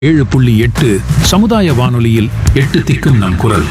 ஏழு புள்ளி எட்டு சமுதாய வானொலியில் எட்டு திக்கும் நம் குரல்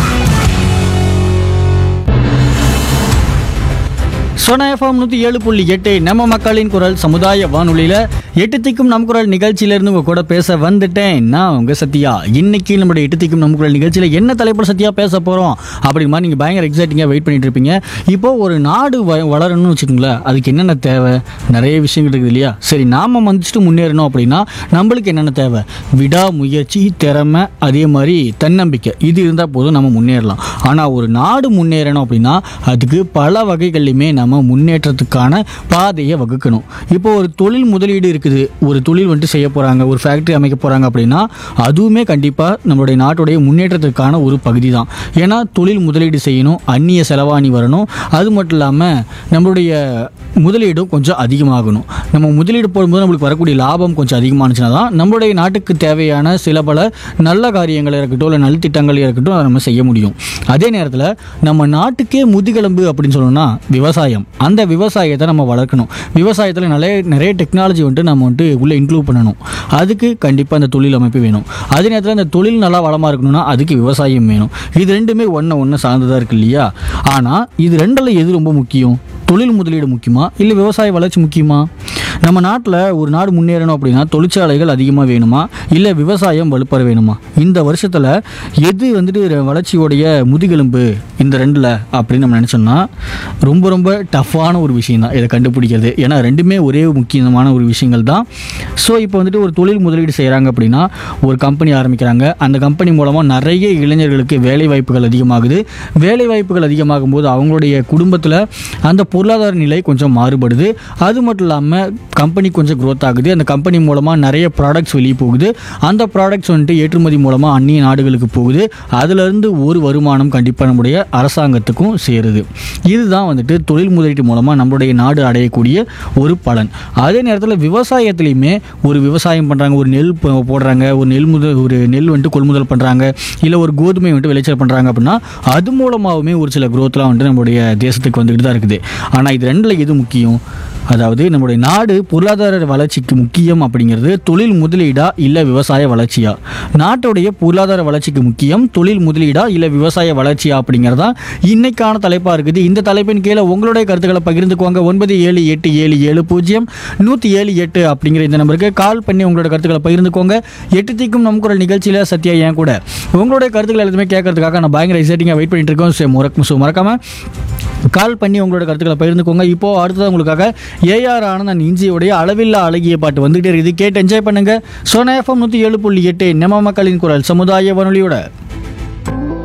சோனா எஃப்எம் நூற்றி ஏழு புள்ளி எட்டு நம்ம மக்களின் குரல் சமுதாய வானொலியில் எட்டு திக்கும் நம் குரல் நிகழ்ச்சியிலேருந்து உங்கள் கூட பேச வந்துட்டேன் நான் உங்கள் சத்யா இன்னைக்கு நம்மளுடைய எட்டு திக்கும் நம் குரல் நிகழ்ச்சியில் என்ன தலைப்பு சத்யா பேச போகிறோம் அப்படி மாதிரி நீங்கள் பயங்கர எக்ஸைட்டிங்காக வெயிட் பண்ணிட்டு இருப்பீங்க இப்போ ஒரு நாடு வ வளரணும்னு வச்சுக்கோங்களேன் அதுக்கு என்னென்ன தேவை நிறைய விஷயங்கள் இருக்குது இல்லையா சரி நாம மதிச்சுட்டு முன்னேறணும் அப்படின்னா நம்மளுக்கு என்னென்ன தேவை விடாமுயற்சி திறமை அதே மாதிரி தன்னம்பிக்கை இது இருந்தால் போதும் நம்ம முன்னேறலாம் ஆனால் ஒரு நாடு முன்னேறணும் அப்படின்னா அதுக்கு பல வகைகள்லையுமே நம்ம முன்னேற்றத்துக்கான பாதையை வகுக்கணும் இப்போ ஒரு தொழில் முதலீடு இருக்குது ஒரு தொழில் வந்துட்டு செய்ய போகிறாங்க ஒரு ஃபேக்ட்ரி அமைக்க போகிறாங்க அப்படின்னா அதுவுமே கண்டிப்பாக நம்மளுடைய நாட்டுடைய முன்னேற்றத்துக்கான ஒரு பகுதி தான் ஏன்னா தொழில் முதலீடு செய்யணும் அந்நிய செலவாணி வரணும் அது மட்டும் இல்லாமல் நம்மளுடைய முதலீடும் கொஞ்சம் அதிகமாகணும் நம்ம முதலீடு போடும்போது நம்மளுக்கு வரக்கூடிய லாபம் கொஞ்சம் அதிகமானுச்சுன்னா தான் நம்மளுடைய நாட்டுக்கு தேவையான சில பல நல்ல காரியங்கள் இருக்கட்டும் இல்லை நல்திட்டங்கள் இருக்கட்டும் அதை நம்ம செய்ய முடியும் அதே நேரத்தில் நம்ம நாட்டுக்கே முதுகெலும்பு அப்படின்னு சொல்லணும்னா விவசாயம் அந்த விவசாயத்தை நம்ம வளர்க்கணும் விவசாயத்தில் நிறைய நிறைய டெக்னாலஜி வந்துட்டு நம்ம வந்துட்டு உள்ளே இன்க்ளூட் பண்ணணும் அதுக்கு கண்டிப்பாக அந்த தொழில் அமைப்பு வேணும் அதே நேரத்தில் அந்த தொழில் நல்லா வளமாக இருக்கணும்னா அதுக்கு விவசாயம் வேணும் இது ரெண்டுமே ஒன்று ஒன்று சார்ந்ததாக இருக்கு இல்லையா ஆனால் இது ரெண்டில் எது ரொம்ப முக்கியம் தொழில் முதலீடு முக்கியமா இல்லை விவசாய வளர்ச்சி முக்கியமா நம்ம நாட்டில் ஒரு நாடு முன்னேறணும் அப்படின்னா தொழிற்சாலைகள் அதிகமாக வேணுமா இல்லை விவசாயம் வலுப்பெற வேணுமா இந்த வருஷத்தில் எது வந்துட்டு ர- வளர்ச்சியோடைய முதுகெலும்பு இந்த ரெண்டில் அப்படின்னு நம்ம நினச்சோம்னா ரொம்ப ரொம்ப டஃப்பான ஒரு விஷயம் தான் இதை கண்டுபிடிக்கிறது ஏன்னா ரெண்டுமே ஒரே முக்கியமான ஒரு விஷயங்கள் தான் ஸோ இப்போ வந்துட்டு ஒரு தொழில் முதலீடு செய்கிறாங்க அப்படின்னா ஒரு கம்பெனி ஆரம்பிக்கிறாங்க அந்த கம்பெனி மூலமாக நிறைய இளைஞர்களுக்கு வேலை வாய்ப்புகள் அதிகமாகுது வேலை வாய்ப்புகள் அதிகமாகும் போது அவங்களுடைய குடும்பத்தில் அந்த பொருளாதார நிலை கொஞ்சம் மாறுபடுது அது மட்டும் இல்லாமல் கம்பெனி கொஞ்சம் growth ஆகுது அந்த கம்பெனி மூலமாக நிறைய ப்ராடக்ட்ஸ் வெளியே போகுது அந்த ப்ராடக்ட்ஸ் வந்துட்டு ஏற்றுமதி மூலமாக அந்நிய நாடுகளுக்கு போகுது அதுலேருந்து ஒரு வருமானம் கண்டிப்பாக நம்முடைய அரசாங்கத்துக்கும் சேருது இதுதான் வந்துட்டு தொழில் முதலீட்டு மூலமாக நம்மளுடைய நாடு அடையக்கூடிய ஒரு பலன் அதே நேரத்தில் விவசாயத்துலேயுமே ஒரு விவசாயம் பண்ணுறாங்க ஒரு நெல் போ- போடுறாங்க ஒரு நெல் முதல் ஒரு நெல் வந்துட்டு கொள்முதல் பண்ணுறாங்க இல்லை ஒரு கோதுமை வந்துட்டு விளைச்சல் பண்ணுறாங்க அப்படின்னா அது மூலமாகவுமே ஒரு சில growthலாம் வந்துட்டு நம்மளுடைய தேசத்துக்கு வந்துக்கிட்டு தான் இருக்குது ஆனால் இது ரெண்டில் எது முக்கியம் அதாவது நம்மளுடைய நாடு பொருளாதார வளர்ச்சிக்கு முக்கியம் அப்படிங்கிறது தொழில் முதலீடா இல்லை விவசாய வளர்ச்சியா நாட்டுடைய பொருளாதார வளர்ச்சிக்கு முக்கியம் தொழில் முதலீடா இல்லை விவசாய வளர்ச்சியா அப்படிங்கிறதா இன்னைக்கான தலைப்பாக இருக்குது இந்த தலைப்பின் கீழே உங்களுடைய கருத்துக்களை பகிர்ந்துக்குவாங்க ஒன்பது ஏழு எட்டு ஏழு ஏழு பூஜ்ஜியம் நூற்றி ஏழு எட்டு அப்படிங்கிற இந்த நம்பருக்கு கால் பண்ணி உங்களோட கருத்துக்களை பகிர்ந்துக்கோங்க எட்டு திக்கும் நம் குரல் நிகழ்ச்சியில் சத்யா ஏன் கூட உங்களுடைய கருத்துக்கள் எல்லாத்தையுமே கேட்கறதுக்காக நான் பயங்கர எக்ஸைட்டிங்காக வெயிட் பண்ணிட்டு இருக்கோம் ஸோ மறக்க ஸோ மறக்காம கால் பண்ணி உங்களோட கருத்துக்களை பகிர்ந்துக்கோங்க இப்போ அடுத்தது உங்களுக்காக ஏஆர் ஆனந்தன் இஞ்சியோடைய அளவில்லா அழகிய பாட்டு வந்துகிட்டே இருக்குது கேட்டு என்ஜாய் பண்ணுங்க சோனா எஃப்எம் நூற்றி ஏழு புள்ளி எட்டு நம்ம மக்களின் குரல் சமுதாய வானொலியோட